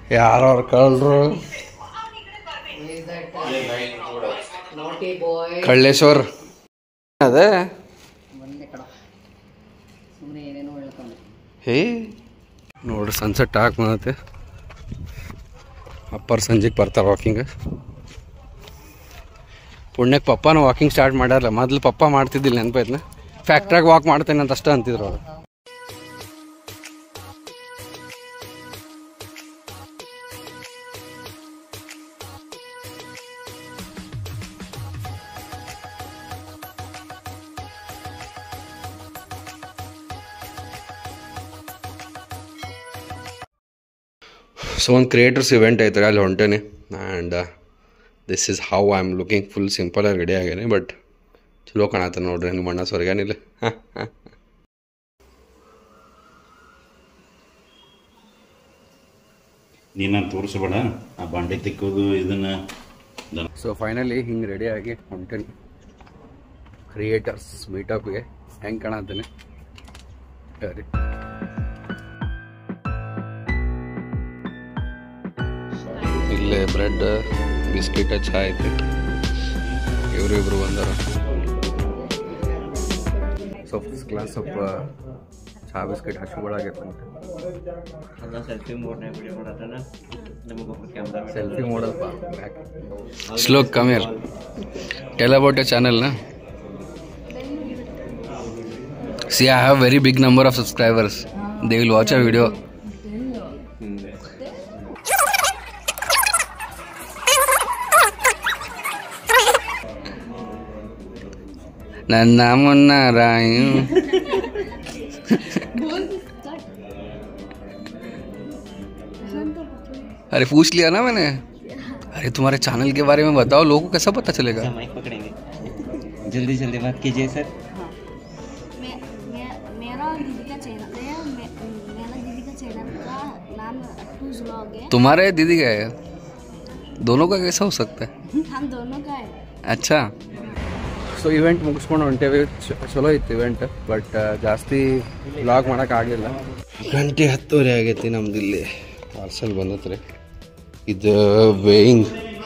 ಯಾರವ್ರ ಕಳ್ರು ನಾಟಿ ಬಾಯ್ ಕಳ್ಳೇಶ್ವರ್ ಅದೇ ಬಂದೆ ಕಡ ಸುಮ್ಮನೆ ಏನೇನೋ ಹೇಳ್ತಾನೆ ಹೇ ನೋಡ್ರಿ ಸನ್ಸೆಟ್ ಹಾಕಿ ಬಂದೈತೆ ಅಪ್ಪರ್ ಸಂಜೆಗೆ ಬರ್ತಾರೆ ವಾಕಿಂಗ್ ಪುಣ್ಯಕ್ಕೆ ಪಪ್ಪನೂ ವಾಕಿಂಗ್ ಸ್ಟಾರ್ಟ್ ಮಾಡ್ಯಾರ ಮೊದ್ಲು ಪಪ್ಪ ಮಾಡ್ತಿದ್ದಿಲ್ಲ ನೆನಪೈತ್ನ ಫ್ಯಾಕ್ಟ್ರಾಗ ವಾಕ್ ಮಾಡ್ತೇನೆ ಅಂತ ಅಷ್ಟೇ ಅಂತಿದ್ರು ಅವ್ರು ಸೊ ಒಂದು ಕ್ರಿಯೇಟರ್ಸ್ ಇವೆಂಟ್ ಐತೆ ಅಲ್ಲಿ ಹೊಂಟೇನೆ and this is how I am looking full ಸಿಂಪಲಾಗಿ ರೆಡಿ ಆಗೇನೆ ಬಟ್ ಚಲೋ ಕಾಣತ್ತೆ ನೋಡ್ರಿ ನಿಮ್ಮ ಅಣ್ಣ ಸ್ವರ್ಗೇನಿಲ್ಲ ಹಾಂ ಹಾಂ ನೀನು ತೋರಿಸ್ಬೇಡ ಆ ಬಾಂಡೆ ತಿಕ್ಕೋದು ಇದನ್ನ ದನ- ಸೊ ಫೈನಲಿ ಹಿಂಗೆ ರೆಡಿಯಾಗಿ ಹೊಂಟೇನಿ ಕ್ರಿಯೇಟರ್ಸ್ ಮೀಟಪ್ಗೆ ಹೆಂಗೆ ಕಾಣತ್ತೇನೆ ಸರಿ ಇಲ್ಲೇ ಬ್ರೆಡ್ ಬಿಸ್ಕಿಟ್ ಚಹಾ ಐತಿ ಇವರು ಇಬ್ರು ಬಂದಾರ ಸೊ ಫಸ್ಟ್ ಕ್ಲಾಸ್ ಸ್ವಲ್ಪ ಚಹಾ ಬಿಸ್ಕಿಟ್ ಹಸಿಗಳಾಗೈತೆ ಸೆಲ್ಫಿ ಮೋಡ್ನಾಗ ವಿಡಿಯೋ ಮಾಡತ್ತಾನ ನಮಗೊಬ್ಬರು ಕ್ಯಾಮ್ರಾ ಸೆಲ್ಫಿ ಮಾಡಲ್ಪ Shlok come tell about your channel na see i have very big number of subscribers they will watch our video ನನ್ನ ಮುನ್ನ रायू अरे पूछ लिया ना मैंने अरे तुम्हारे चैनल के बारे में बताओ लोगों को कैसा पता चलेगा माइक पकड़ेंगे जल्दी जल्दी बात कीजिए सर मे, मे, मेरा दीदी का चैनल है मे, मेरा दीदी का चैनल का नाम अट्टू व्लॉग है तुम्हारे दीदी का है दोनों का कैसा हो सकता है हम दोनों का है अच्छा ಸೊ ಇವೆಂಟ್ ಮುಗಿಸ್ಕೊಂಡು ಹೊಂಟೇವಿ ಚ- ಚಲೋ ಇತ್ತು ಇವೆಂಟ್ ಬಟ್ ಜಾಸ್ತಿ ಬ್ಲಾಗ್ ಮಾಡೋಕ್ಕಾಗಲಿಲ್ಲ ಗಂಟೆ ಹತ್ತುವರೆ ಆಗೈತಿ ನಮ್ದು ಇಲ್ಲಿ ಪಾರ್ಸಲ್ ಬಂದತ್ರಿ ಇದು ವೇಯಿಂಗ್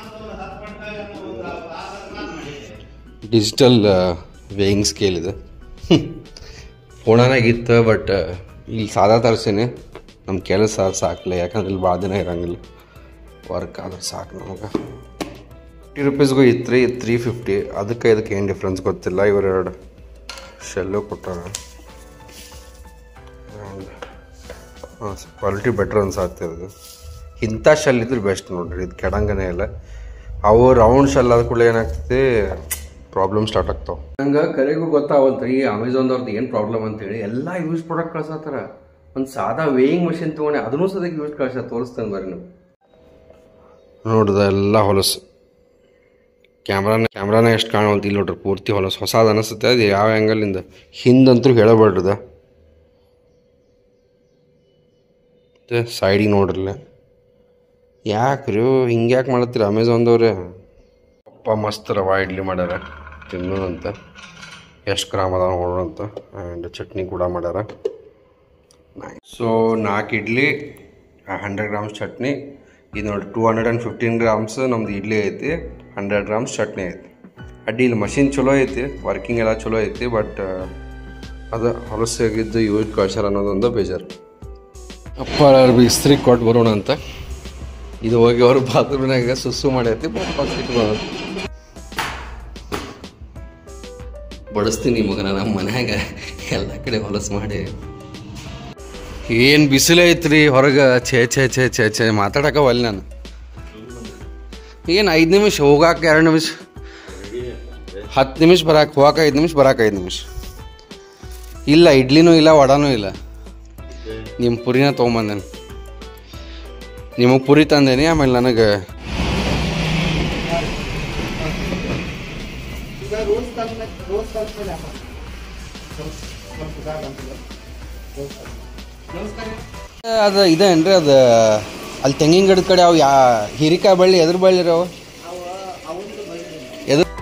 ಡಿಜಿಟಲ್ ವೇಯಿಂಗ್ ಸ್ಕೇಲ್ ಇದು ಫೋನಾಗಿತ್ತು ಬಟ್ ಇಲ್ಲಿ ಸಾದಾ ತರಿಸೀನಿ ನಮ್ಮ ಕೆಲಸ ಸಾಕಲ್ಲ ಯಾಕಂದ್ರೆ ಇಲ್ಲಿ ಭಾಳ ದಿನ ಇರಂಗಿಲ್ಲ ವರ್ಕ್ ಆದ್ರೆ ಸಾಕು ನಮಗೆ ಫಿಫ್ಟಿ ರುಪೀಸ್ಗೂ ಇತ್ತು ರೀ ತ್ರೀ ಫಿಫ್ಟಿ ಅದಕ್ಕೆ ಇದಕ್ಕೆ ಏನು ಡಿಫ್ರೆನ್ಸ್ ಗೊತ್ತಿಲ್ಲ ಇವರೆರಡು ಶೆಲ್ಲು ಕೊಟ್ಟಾರ ಹಾಂ ಕ್ವಾಲಿಟಿ ಬೆಟ್ರ್ ಅನ್ಸಾಗ್ತಿರೋದು ಇಂಥ ಶೆಲ್ ಇದ್ರೆ ಬೆಸ್ಟ್ ನೋಡ್ರಿ ಇದು ಕೆಡಂಗನೇ ಇಲ್ಲ ಅವು ರೌಂಡ್ ಶೆಲ್ ಆದ ಕೂಡ ಏನಾಗ್ತದೆ ಪ್ರಾಬ್ಲಮ್ ಸ್ಟಾರ್ಟ್ ಆಗ್ತಾವೆ ನಂಗೆ ಕರೆಗೂ ಗೊತ್ತಾವಲ್ತು ಈ ಅಮೆಝಾನ್ದವ್ರದ್ದು ಏನು ಪ್ರಾಬ್ಲಮ್ ಅಂತೇಳಿ ಎಲ್ಲ ಯೂಸ್ ಪ್ರಾಡಕ್ಟ್ ಕಳ್ಸತ್ತಾರ ಒಂದು ಸಾದಾ ವೇಯಿಂಗ್ ಮಷಿನ್ ತೊಗೊಂಡೆ ಅದನ್ನೂ ಸದಕ್ಕೆ ಯೂಸ್ ಕಳ್ಸ ತೋರಿಸ್ತೇನೆ ಬರ್ರಿ ನೀವು ನೋಡ್ದ ಎಲ್ಲ ಹೊಲಸು ಕ್ಯಾಮ್ರಾನ ಕ್ಯಾಮ್ರಾನ ಎಷ್ಟು ಕಾಣವಲ್ತು ಇಲ್ಲಿ ನೋಡ್ರಿ ಪೂರ್ತಿ ಹೊಲಸು ಹೊಸಾದ ಅನಿಸುತ್ತೆ ಅದು ಯಾವ ಆ್ಯಂಗಲಿಂದ ಹಿಂದಂತೂ ಹೇಳಬಾರ್ದ ಸೈಡಿಗೆ ನೋಡ್ರಲ್ಲ ಯಾಕ್ರಿ ಹಿಂಗೆ ಯಾಕೆ ಮಾಡತ್ತೀರ ಅಮೆಝಾನ್ದವ್ರೆ ಪಪ್ಪ ಮಸ್ತ್ ರವಾ ಇಡ್ಲಿ ಮಾಡ್ಯಾರ ತಿನ್ನೋದಂತ ಎಷ್ಟು ಗ್ರಾಮ್ ಅದಾವ ನೋಡೋಣಂತ ಆ್ಯಂಡ್ ಚಟ್ನಿ ಕೂಡ ಮಾಡ್ಯಾರ ಸೊ ನಾಲ್ಕು ಇಡ್ಲಿ ಹಂಡ್ರೆಡ್ ಗ್ರಾಮ್ಸ್ ಚಟ್ನಿ ಇದು ನೋಡಿ two hundred and fifteen grams ನಮ್ದು ಇಡ್ಲಿ ಐತಿ ಹಂಡ್ರೆಡ್ ಗ್ರಾಮ್ಸ್ ಚಟ್ನಿ ಐತಿ ಅಡ್ಡಿ ಇಲ್ಲಿ ಮಷಿನ್ ಚಲೋ ಐತಿ ವರ್ಕಿಂಗ್ ಎಲ್ಲ ಚಲೋ ಐತಿ ಬಟ್ ಅದು ಹೊಲಸಾಗಿದ್ದು ಯೂಸ್ ಕಳ್ಸ್ಯಾರ ಅನ್ನೋದೊಂದು ಬೇಜಾರು ಅಪ್ಪ ಅವ್ರಿಗೆ ಇಸ್ತ್ರಿ ಕೊಟ್ಟು ಬರೋಣ ಅಂತ ಇದು ಹೋಗಿ ಅವ್ರು ಬಾತ್ರೂಮ್ನಾಗ ಸುಸ್ಸು ಮಾಡೈತಿ ಇಟ್ಟು ಬರೋಣ ಬಡಿಸ್ತೀನಿ ಮಗನ ನಮ್ಮ ಮನ್ಯಾಗ ಎಲ್ಲ ಕಡೆ ಹೊಲಸು ಮಾಡಿ ಏನು ಬಿಸಿಲು ಐತ್ರಿ ಹೊರಗೆ ಛೇ ಛೇ ಛೇ ಛೇ ಛೇ ಮಾತಾಡಕವಲ್ಲ ನಾನು ಏನು ಐದು ನಿಮಿಷ ಹೋಗಾಕ ಎರಡು ನಿಮಿಷ ಹತ್ತು ನಿಮಿಷ ಬರಾಕ ಹೋಗಾಕ ಐದು ನಿಮಿಷ ಬರಾಕ ಐದು ನಿಮಿಷ ಇಲ್ಲ ಇಡ್ಲಿನೂ ಇಲ್ಲ ವಡಾನೂ ಇಲ್ಲ ನಿಮ್ಮ ಪುರಿನ ತೊಗೊಂಬಂದೇನೆ ನಿಮಗೆ ಪುರಿ ತಂದೇನಿ ಆಮೇಲೆ ನನಗೆ ಅದು ಇದೇನ್ರಿ ಅದು ಅಲ್ಲಿ ತೆಂಗಿನ ಗಿಡದ ಕಡೆ ಅವು ಯಾ ಹೀರಿಕಾಯಿ ಬಳ್ಳಿ ಎದ್ರ ಬಳ್ಳಿ ರೀ ಅವು ಎದ್ರ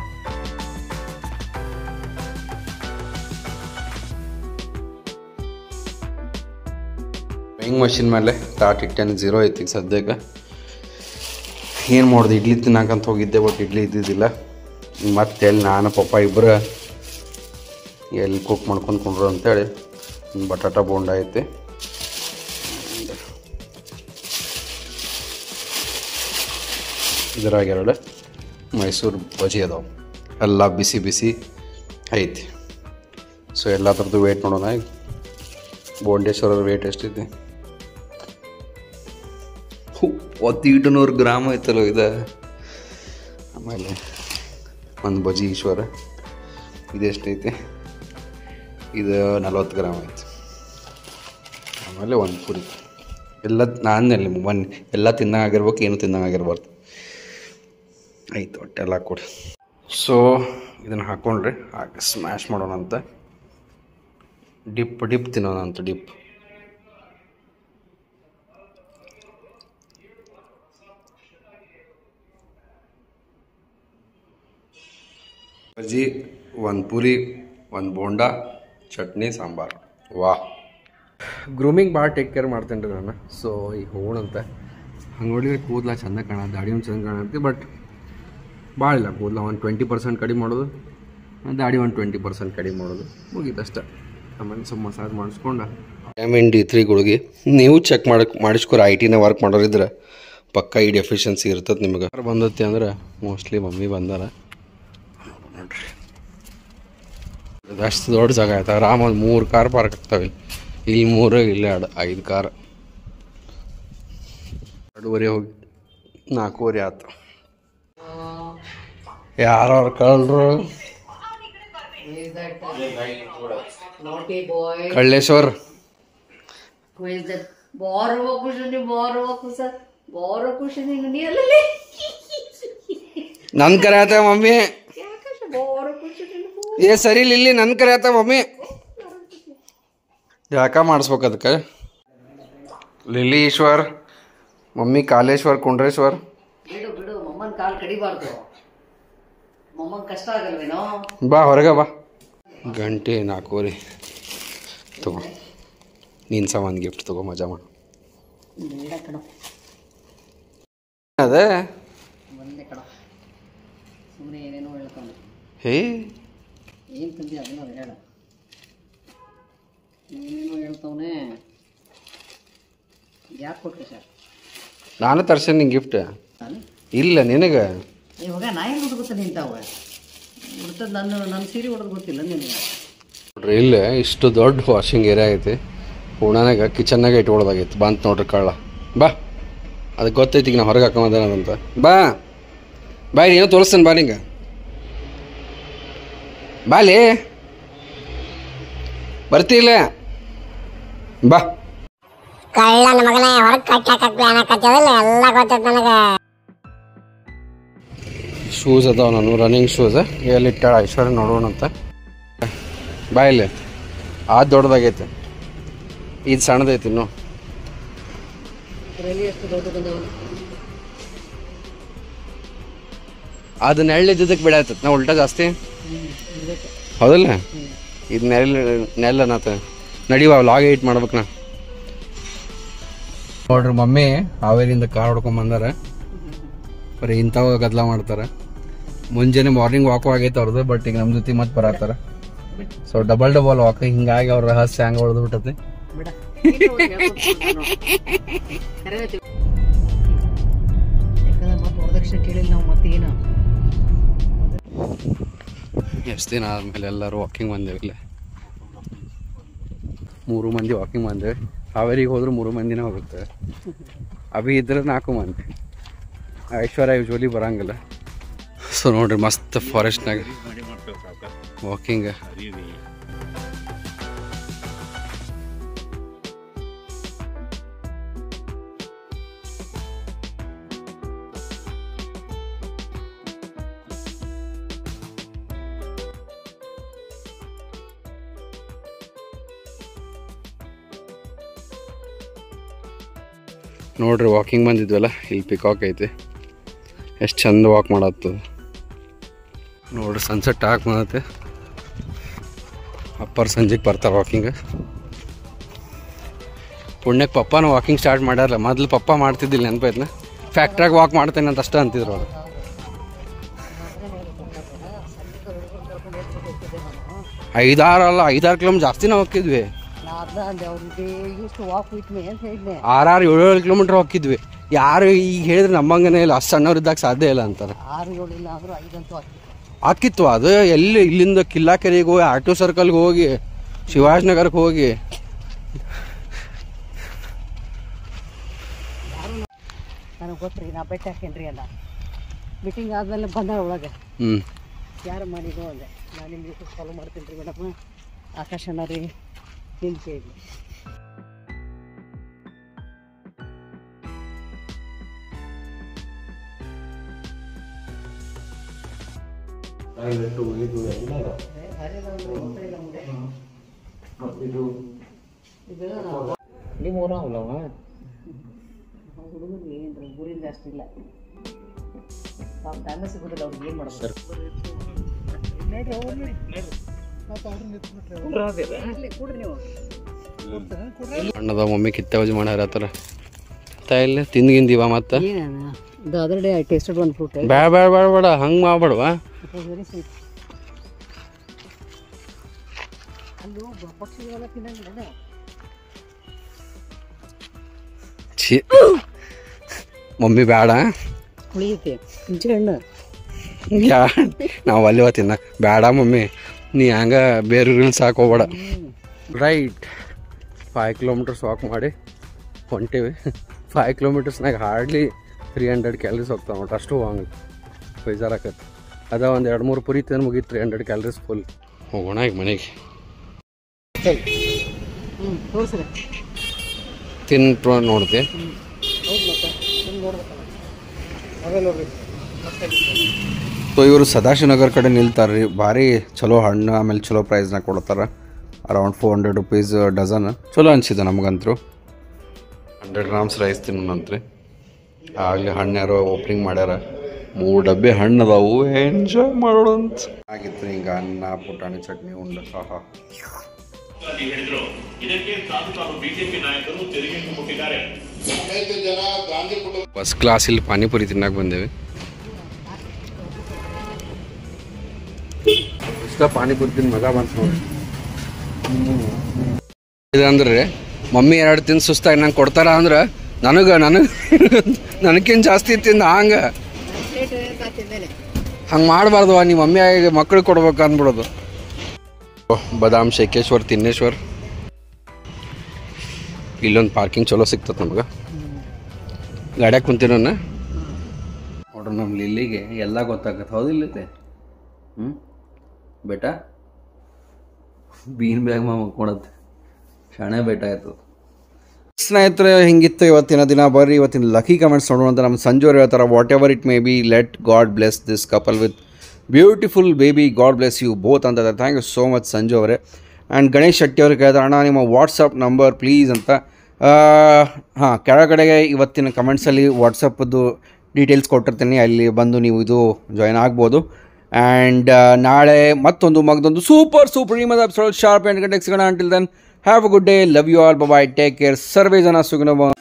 ಹೆಂಗೆ ಮಷಿನ್ ಮೇಲೆ ತಾಟ್ ಇಟ್ಟೇನೆ ಝೀರೋ ಐತಿ ಈಗ ಸದ್ಯಕ್ಕೆ ಏನು ಮಾಡೋದು ಇಡ್ಲಿ ತಿನ್ನಕಂತ ಹೋಗಿದ್ದೆ ಬಟ್ ಇಡ್ಲಿ ಇದ್ದಿದ್ದಿಲ್ಲ ಮತ್ತೆ ಎಲ್ಲಿ ನಾನು ಪಪ್ಪ ಇಬ್ಬರು ಎಲ್ಲಿ ಕುಕ್ ಮಾಡ್ಕೊಂಡು ಕುಂಡ್ರು ಅಂತೇಳಿ ಒಂದು ಬಟಾಟ ಬೋಂಡ ಐತಿ ಇದ್ರಾಗ ಎರಡು ಮೈಸೂರು ಬಜಿ ಅದಾವೆ ಎಲ್ಲ ಬಿಸಿ ಬಿಸಿ ಐತಿ ಸೊ ಎಲ್ಲ ಥರದ್ದು ವೇಟ್ ನೋಡೋಣ ಈಗ ಬೋಂಡೇಶ್ವರರ ವೇಟ್ ಎಷ್ಟೈತಿ ಒಂದು ನೂರು ಗ್ರಾಮ್ ಐತಲ್ಲ ಇದು ಆಮೇಲೆ ಒಂದು ಬಜಿ ಈಶ್ವರ ಇದೆಷ್ಟೈತಿ ಇದು ನಲ್ವತ್ತು ಗ್ರಾಮ್ ಐತಿ ಆಮೇಲೆ ಒಂದು ಪುರಿ ಎಲ್ಲ ನಾನಲ್ಲಿ ಒನ್ ಎಲ್ಲ ತಿನ್ನಂಗಾಗಿರ್ಬೇಕು ಏನು ತಿನ್ನಂಗಾಗಿರ್ಬಾರ್ದು ಆಯ್ತು ಒಟ್ಟೆಲ್ಲ ಕೊಡಿ ಸೊ ಇದನ್ನು ಹಾಕ್ಕೊಂಡ್ರೆ ಹಾಕಿ ಸ್ಮ್ಯಾಶ್ ಮಾಡೋಣ ಅಂತ ಡಿಪ್ ಡಿಪ್ ತಿನ್ನೋಣ ಅಂತ ಡಿಪ್ ಬಜ್ಜಿ ಒಂದು ಪೂರಿ ಒಂದು ಬೋಂಡ ಚಟ್ನಿ ಸಾಂಬಾರು ವಾಹ್ ಗ್ರೂಮಿಂಗ್ ಭಾಳ ಟೇಕ್ ಕೇರ್ ಮಾಡ್ತೇನೆ ರೀ ನಾನು ಸೊ ಈಗ ಹೋಗೋಣಂತ ಹಂಗೆ ನೋಡಿದ್ರೆ ಕೂದಲ ಚಂದ ಕಾಣ ದಾಡಿ ಒಂದು ಚಂದ ಕಾಣತ್ತೆ ಬಟ್ ಭಾಳ ಇಲ್ಲ ಕೂದಲ ಒಂದು ಟ್ವೆಂಟಿ ಪರ್ಸೆಂಟ್ ಕಡಿಮೆ ಮಾಡೋದು ದಾಡಿ ಒಂದು ಟ್ವೆಂಟಿ ಪರ್ಸೆಂಟ್ ಕಡಿಮೆ ಮಾಡೋದು ಮುಗೀತಷ್ಟೆ ಆಮೇಲೆ ಸ್ವಲ್ಪ ಮಸಾಜ್ ಮಾಡಿಸ್ಕೊಂಡು ವಿಟಮಿನ್ ಡಿ ತ್ರೀ ಗುಳಿಗೆ ನೀವು ಚೆಕ್ ಮಾಡಕ್ಕೆ ಮಾಡಿಸ್ಕೊರಿ ಐ ಟಿನ ವರ್ಕ್ ಮಾಡೋರಿದ್ರೆ ಪಕ್ಕ ಈ ಡೆಫಿಷಿಯನ್ಸಿ ಇರ್ತದೆ ನಿಮಗೆ ಬಂದತ್ತೆ ಅಂದ್ರೆ ಮೋಸ್ಟ್ಲಿ ಮಮ್ಮಿ ಬಂದಾರ ನೋಡ್ರಿ ಅಷ್ಟು ದೊಡ್ಡ ಜಾಗ ಆಯ್ತು ಆರಾಮ ಒಂದು ಮೂರು ಕಾರ್ ಪಾರ್ಕ್ ಆಗ್ತಾವೆ ಇಲ್ಲಿ ಇಲ್ಲಿ ಮೂರು ಇಲ್ಲಿ ಎರಡು ಐದು ಕಾರ್ ಎರಡೂವರೆ ಹೋಗಿ ನಾಲ್ಕೂವರೆ ಆಯ್ತು ಯಾರವ್ರ ಕಳ್ರು Who is that? Naughty boy. ಕಳ್ಳೇಶ್ವರ್ Who is that? ಬಾರುವ ಕುಶನಿ ಬಾರುವ ಕುಸ ಬಾರ ಕುಶನಿ ನೀ ಅಲ್ಲಲ್ಲಿ ನನ್ನ ಕರೆ ಆತ ಮಮ್ಮಿ ಯಾಕಶ ಬಾರ ಕುಶನಿ ಏ ಸರಿ ಇಲ್ಲಿ ನನ್ನ ಕರೆ ಆತ ಮಮ್ಮಿ ಯಾಕ ಮಾಡಿಸ್ಬೇಕು ಅದಕ್ಕೆ ಲಿಲ್ಲಿ ಈಶ್ವರ್ ಮಮ್ಮಿ ಕಾಲೇಶ್ವರ್ ಕುಂಡ್ರೇಶ್ವರ್ ಬಿಡು ಬಿಡು ಮಮ್ಮನ್ ಕಾಲ್ ಕಡಿಬಾರ್ದು ಮಮ್ಮನ್ ಕಷ್ಟ ಆಗಲ್ವೇನೋ ಬಾ ಹೊರಗೆ ಬಾ ಗಂಟೆ ನಾಲ್ಕೂವರೆ ತಗೋ ನೀನು ಸಾಮಾನು ಗಿಫ್ಟ್ ತಗೋ ಮಜಾ ಮಾಡು ಬೇಡ ಕಣೋ ಅದೇ ಒಂದೇ ಕಣೋ ಸುಮ್ಮನೆ ಏನೇನೋ ಹೇಳ್ಕೊಂಡು ಹೇ ಏನು ತಂದಿ ಅದನ್ನ ಹೇಳ ಏನೇನೋ ಹೇಳ್ತವನೆ ಯಾಕೆ ಕೊಟ್ರಿ ಸರ್ ನಾನು ತರ್ಸೇನೆ ನಿಂಗೆ ಗಿಫ್ಟ್ ನಾನು ಇಲ್ಲ ನಿನಗೆ ಇವಾಗ ನಾ ಏನು ಹುಡುಗುತ್ತ ನಿಂತಾವ ಹುಡ್ತದ ನನ್ನ ನನ್ನ ಸೀರೆ ಹೊಡೆದು ಗೊತ್ತಿಲ್ಲ ನಿನಗೆ ನೋಡ್ರಿ ಇಲ್ಲೇ ಇಷ್ಟು ದೊಡ್ಡ ವಾಷಿಂಗ್ ಏರಿಯಾ ಐತಿ ಪೂಣಾನಾಗ ಕಿಚನ್ನಾಗ ಇಟ್ಕೊಳ್ಳೋದಾಗೈತಿ ಬಂತ ನೋಡ್ರಿ ಕಳ್ಳ ಬಾ ಅದಕ್ಕೆ ಗೊತ್ತೈತಿ ಈಗ ನಾ ಹೊರಗೆ ಹಾಕೊಂಬಂದೇನಂತ ಬಾ ಬಾ ಏನೋ ತೋರಿಸ್ತೇನೆ ಬಾ ನಿಂಗೆ ಬಾಲಿ ಬರ್ತಿಲ್ಲ ಬಾ ಕಳ್ಳನ ಮಗನೇ ಹೊರಗೆ ಕಟ್ಟಾಕ ಪ್ಲಾನ್ ಹಾಕತ್ತದಲ್ಲ ಎಲ್ಲ ಗೊತ್ತೈತೆ ನನಗೆ ಶೂಸ್ ಅದಾವ ನಾನು ರನ್ನಿಂಗ್ ಶೂಸ್ ಎಲ್ಲಿಟ್ಟಾಳ ಐಶ್ವರ್ಯ ನೋಡೋಣ ಅಂತ ಬಾ ಇಲ್ಲಿ ಅದು ದೊಡ್ಡದಾಗೈತೆ ಇದು ಸಣ್ಣದೈತಿ ಇನ್ನು ಇದರಲ್ಲಿ ಎಷ್ಟು ದೊಡ್ಡ ಬಂದವನು ಅದು ನೆರಳಿದ್ದಕ್ಕೆ ಬಿಡಾಯ್ತದ ನಾ ಉಲ್ಟಾ ಜಾಸ್ತಿ ಹೌದಲ್ಲ ಇದು ನೆರಳು ನೆಲ್ಲ ನಾತ ನಡಿವ ಲಾಗ್ ಏಟ್ ಮಾಡ್ಬೇಕು ನಾ ನೋಡ್ರಿ ಮಮ್ಮಿ ಹಾವೇರಿಯಿಂದ ಕಾರ್ ಹೊಡ್ಕೊಂಡ್ ಬಂದಾರ ಬರೀ ಇಂಥವ ಗದ್ಲ ಮಾಡ್ತಾರ ಮುಂಜಾನೆ ಮಾರ್ನಿಂಗ್ ವಾಕು ಆಗೈತೆ ಅವ್ರದ್ದು ಬಟ್ ಈಗ ನಮ್ಮ ಜೊತೆ ಮತ್ತೆ ಬರತ್ತಾರ ಸೊ ಡಬಲ್ ಡಬಲ್ ವಾಕ್ ಹಿಂಗಾಗಿ ಅವ್ರ ರಹಸ್ಯ ಹಂಗ ಹೊಡೆದು ಬಿಟ್ಟತಿ ಬಿಡ ಯಾಕಂದ್ರೆ ಮತ್ತೆ ವರದಕ್ಷಿಣೆ ಕೇಳಿಲ್ಲ ನಾವು ಮತ್ತೆ ಏನು ಎಷ್ಟು ದಿನ ಆದ್ಮೇಲೆ ಎಲ್ಲರೂ ವಾಕಿಂಗ್ ಬಂದೇವಿ ಇಲ್ಲೇ ಮೂರು ಮಂದಿ ವಾಕಿಂಗ್ ಬಂದೇವೆ ಹಾವೇರಿಗೆ ಹೋದ್ರೆ ಮೂರು ಮಂದಿನೇ ಹೋಗುತ್ತೆ ಅಭಿ ಇದ್ರೆ ನಾಲ್ಕು ಮಂದಿ ಐಶ್ವರ್ಯ ಯೂಶ್ವಲಿ ಬರಂಗಿಲ್ಲ ಸೊ ನೋಡ್ರಿ ಮಸ್ತ್ ಫಾರೆಸ್ಟ್ನಾಗ ವಾಕಿಂಗ್ ನೋಡ್ರಿ ವಾಕಿಂಗ್ ಬಂದಿದ್ವಲ್ಲ ಇಲ್ಲಿ ಪಿಕಾಕ್ ಐತಿ ಎಷ್ಟು ಚಂದ ವಾಕ್ ಮಾಡತ್ತದ ನೋಡ್ರಿ ಸನ್ಸೆಟ್ ಹಾಕಿ ಬಂದತ್ತೆ ಅಪ್ಪರ್ ಸಂಜೆಗೆ ಬರ್ತಾರೆ ವಾಕಿಂಗ್ ಪುಣ್ಯಕ್ಕೆ ಪಪ್ಪನೂ ವಾಕಿಂಗ್ ಸ್ಟಾರ್ಟ್ ಮಾಡ್ಯಾರ ಮೊದ್ಲು ಪಪ್ಪ ಮಾಡ್ತಿದ್ದಿಲ್ಲ ನೆನಪೈತ್ನ ಫ್ಯಾಕ್ಟ್ರಾಗ ವಾಕ್ ಮಾಡ್ತೇನೆ ಅಂತ ಅಷ್ಟೇ ಅಂತಿದ್ರು ಅವ್ರು ಐದಾರು ಅಲ್ಲ ಐದಾರು ಕಿಲೋಮೀಟರ್ ಜಾಸ್ತಿನೇ ಹೋಗಿದ್ವಿ ಆರಾರು ಏಳು ಏಳು ಕಿಲೋಮೀಟರ್ ಹೋಗಿದ್ವಿ ಯಾರು ಈಗ ಹೇಳಿದ್ರೆ ನಮ್ಮಂಗನೇ ಇಲ್ಲ ಅಷ್ಟು ಸಣ್ಣವ್ರಿದ್ದಾಗ ಸಾಧ್ಯ ಇಲ್ಲ ಅಂತಾರೆ ಆಕಿತ್ತು ಅದು ಎಲ್ಲಿ ಇಲ್ಲಿಂದ ಕಿಲ್ಲಾಕೆರೆಗೆ ಹೋಗಿ ಆಟೋ ಸರ್ಕಲ್ಗೆ ಹೋಗಿ ಶಿವಾಜಿನಗರಕ್ಕೆ ಹೋಗಿ ನನಗೆ ಗೊತ್ತ್ರಿ ನಾ ಬೆಟ್ಟ ಹಾಕೇನ್ರಿ ಅಲ್ಲ ಮೀಟಿಂಗ್ ಆದ್ಮೇಲೆ ಬಂದ ಒಳಗೆ ಹ್ಞೂ ಯಾರು ಮಾಡಿದ್ರು ಅಂದೆ ನಾನು ನಿಮಗೆ ಫಾಲೋ ಮಾಡ್ತೀನಿ ರೀ ಮೇಡಮ್ ಆಕಾಶನ ರೀ ನಿಮ್ಮ ಕೇಳಿ ಹುಡುಗರು ಏನ್ರಿ ಊರಿಂದ ಅಷ್ಟಿಲ್ಲ ಪಾಪ ಟೈಮ ಸಿಗೋದಿಲ್ಲ ಅವ್ರಿಗೆ ಏನು ಮಾಡ್ಬೇಕು ಕೂಡ್ರಿ ನೀವು ಅಣ್ಣದ ಮಮ್ಮಿ ಕಿತ್ತವಜಿ ಮಾಡ್ಯಾರ ಆ ಥರ ಇಲ್ಲ ತಿಂದ್ಗಿಂದಿವ ಮತ್ತೆ ಏನ the other day I tasted one fruit ಬೇಡ ಬೇಡ ಬೇಡ ಬೇಡ ಹಂಗೆ ಮಾಡ್ಬೇಡವಾ ಇಟ್ ವಾಸ್ ವೆರಿ ಸ್ವೀಟ್ ಅಲ್ಲೂ ಪಕ್ಷಿಗಳೆಲ್ಲ ತಿನ್ನಂಗಿಲ್ಲ ಛೀ ಮಮ್ಮಿ ಬೇಡ ಉಳಿಯುತ್ತೆ ಹುಂಚೆ ಹಣ್ಣು ಯಾ ನಾವು ಅಲ್ಲಿ ತಿನ್ನ ಬೇಡ ಮಮ್ಮಿ ನೀ ಹಂಗ ಬೇರೆ ರೀಲ್ಸ್ ಹಾಕೋಬೇಡ ರೈಟ್ ಫೈವ್ ಕಿಲೋಮೀಟರ್ಸ್ ವಾಕ್ ಮಾಡಿ ಹೊಂಟೇವಿ ಫೈವ್ ಕಿಲೋಮೀಟರ್ಸ್ನಾಗ ಹಾರ್ಡ್ಲಿ ತ್ರೀ ಹಂಡ್ರೆಡ್ ಕ್ಯಾಲರೀಸ್ ಹೋಗ್ತಾವ ನೋಡ್ರಿ ಅಷ್ಟು ಹೋಗಂಗ ಬೇಜಾರಾಕತ್ತೆ ಅದ ಒಂದು ಎರಡು ಮೂರು ಪುರಿ ತಿಂದು ಮುಗೀತು ತ್ರೀ ಹಂಡ್ರೆಡ್ ಕ್ಯಾಲರೀಸ್ ಫುಲ್ ಹೋಗೋಣ ಈಗ ಮನೆಗೆ ಹ್ಞೂ ತೋರಿಸ್ರಿ ತಿನ್ಬಿಟ್ಟು ನೋಡ್ದೆ ಹೌದು ಮತ್ತೆ ನಿಮ್ಗೆ ನೋಡ್ಬೇಕಲ್ಲ ಅವೇ ನೋಡ್ರಿ ಸೊ ಇವರು ಸದಾಶಿವನಗರ್ ಕಡೆ ನಿಲ್ತಾರೆ ರೀ ಭಾರಿ ಚಲೋ ಹಣ್ಣು ಆಮೇಲೆ ಚಲೋ ಪ್ರೈಸ್ನಾಗ ಕೊಡ್ತಾರೆ around four hundred rupees dozen ಚಲೋ ಅನಿಸಿದೆ ನಮಗಂತರೂ ಹಂಡ್ರೆಡ್ ಗ್ರಾಮ್ಸ್ ರೈಸ್ ತಿನ್ನೋಣಂತ್ರಿ ಆಗಲಿ ಹಣ್ಣು ಯಾರೋ ಓಪನಿಂಗ್ ಮಾಡ್ಯಾರ ಮೂರು ಡಬ್ಬೆ ಹಣ್ಣು ಅದಾವು ಎಂಜಾಯ್ ಮಾಡೋಣ ಅಂತ ಆಗಿತ್ತು ಈಗ ಅನ್ನ ಪುಟಾಣಿ ಚಟ್ನಿ ಉಂಡ ಆಹಾ ಫಸ್ಟ್ ಕ್ಲಾಸ್ ಇಲ್ಲಿ ಪಾನಿಪುರಿ ತಿನ್ನಕ್ಕೆ ಬಂದೇವಿ ಇಷ್ಟ ಪಾನಿಪುರಿ ತಿಂದು ಮಜಾ ಬಂತು ನೋಡಿ ಇದಂದ್ರೆ ಮಮ್ಮಿ ಎರಡು ತಿಂದು ಸುಸ್ತಾಗಿ ನಂಗೆ ಕೊಡ್ತಾರ ಅಂದ್ರೆ ನನಗೆ ನನಗೆ ನನಗಿಂತ ಜಾಸ್ತಿ ತಿಂದ ಹಂಗೆ ಹಂಗೆ ಮಾಡಬಾರ್ದು ನಿಮ್ಮ ಮಮ್ಮಿ ಆಗಿ ಮಕ್ಳಿಗೆ ಕೊಡ್ಬೇಕು ಅಂದ್ಬಿಡೋದು ಬದಾಮ್ ಶೇಖೇಶ್ವರ್ ತಿನ್ನೇಶ್ವರ್ ಇಲ್ಲೊಂದು ಪಾರ್ಕಿಂಗ್ ಚಲೋ ಸಿಗ್ತದೆ ನಮ್ಗೆ ಗಾಡ್ಯಾಗ ಕುಂತಿರೋನ ನೋಡ್ರಿ ನಮ್ಮ ಲಿಲ್ಲಿಗೆ ಎಲ್ಲ ಗೊತ್ತಾಗತ್ತೆ ಹೌದಿಲ್ಲತೆ ಹ್ಞೂ ಬೇಟಾ ಬೀನ್ ಬ್ಯಾಗ್ ಮಾಡ್ಕೊಳತ್ತೆ ಶಾಣೆ ಬೇಟ ಆಯ್ತು ಸ್ನೇಹಿತರೆ ಹಿಂಗಿತ್ತು ಇವತ್ತಿನ ದಿನ ಬರ್ರಿ ಇವತ್ತಿನ ಲಕ್ಕಿ ಕಮೆಂಟ್ಸ್ ನೋಡುವಂತ ನಮ್ಮ ಸಂಜು ಅವ್ರು ಹೇಳ್ತಾರೆ whatever it may be let God bless this couple with beautiful baby God bless you both ಅಂತ thank you so much Sanju ಅವರೇ ಆ್ಯಂಡ್ ಗಣೇಶ್ ಶೆಟ್ಟಿ ಅವ್ರಿಗೆ ಕೇಳಿದ್ರೆ ಅಣ್ಣ ನಿಮ್ಮ ವಾಟ್ಸಪ್ ನಂಬರ್ ಪ್ಲೀಸ್ ಅಂತ ಹಾಂ ಕೆಳಗಡೆಗೆ ಇವತ್ತಿನ ಕಮೆಂಟ್ಸಲ್ಲಿ ವಾಟ್ಸಪ್ಪದ್ದು ಡೀಟೇಲ್ಸ್ ಕೊಟ್ಟಿರ್ತೀನಿ ಅಲ್ಲಿ ಬಂದು ನೀವು ಇದು ಜಾಯ್ನ್ ಆಗ್ಬೋದು ಆ್ಯಂಡ್ ನಾಳೆ ಮತ್ತೊಂದು ಮಗದೊಂದು ಸೂಪರ್ ಸೂಪರ್ ನಿಮ್ಮದು ಎಪಿಸೋಡ್ ಶಾರ್ಪ್ ಎಂಟು ಗಂಟೆಗೆ ಸಿಗೋಣ until then have a good day love you all bye take care ಸರ್ವೇ ಜನ ಸುಗುಣ